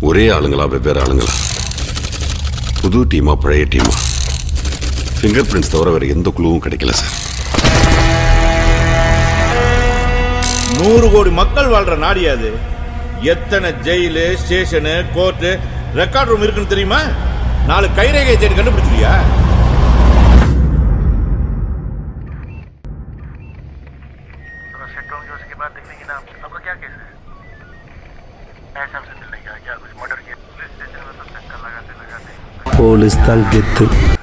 ஒரே ஆளுங்களா வெவ்வேறு ஆளுங்களா புது டீமா பழைய டீமா ஃபிங்கர் பிரிண்ட்ஸ் தவிர வேற எந்த குழுவும் கிடைக்கல சார் நூறு கோடி மக்கள் வாழ்ற நாடு அது எத்தனை jail station court record room இருக்குன்னு தெரியுமா நாலு கைரேகை தேடி கண்டுபிடிச்சிருக்கியா थोड़ा सेट होंगे उसके बाद देखेंगे ना आपका क्या केस है ऐसा हमसे मिलने का क्या कुछ मर्डर किया पुलिस स्टेशन में तो चक्कर लगाते लगाते போலீஸ் தான் கெத்து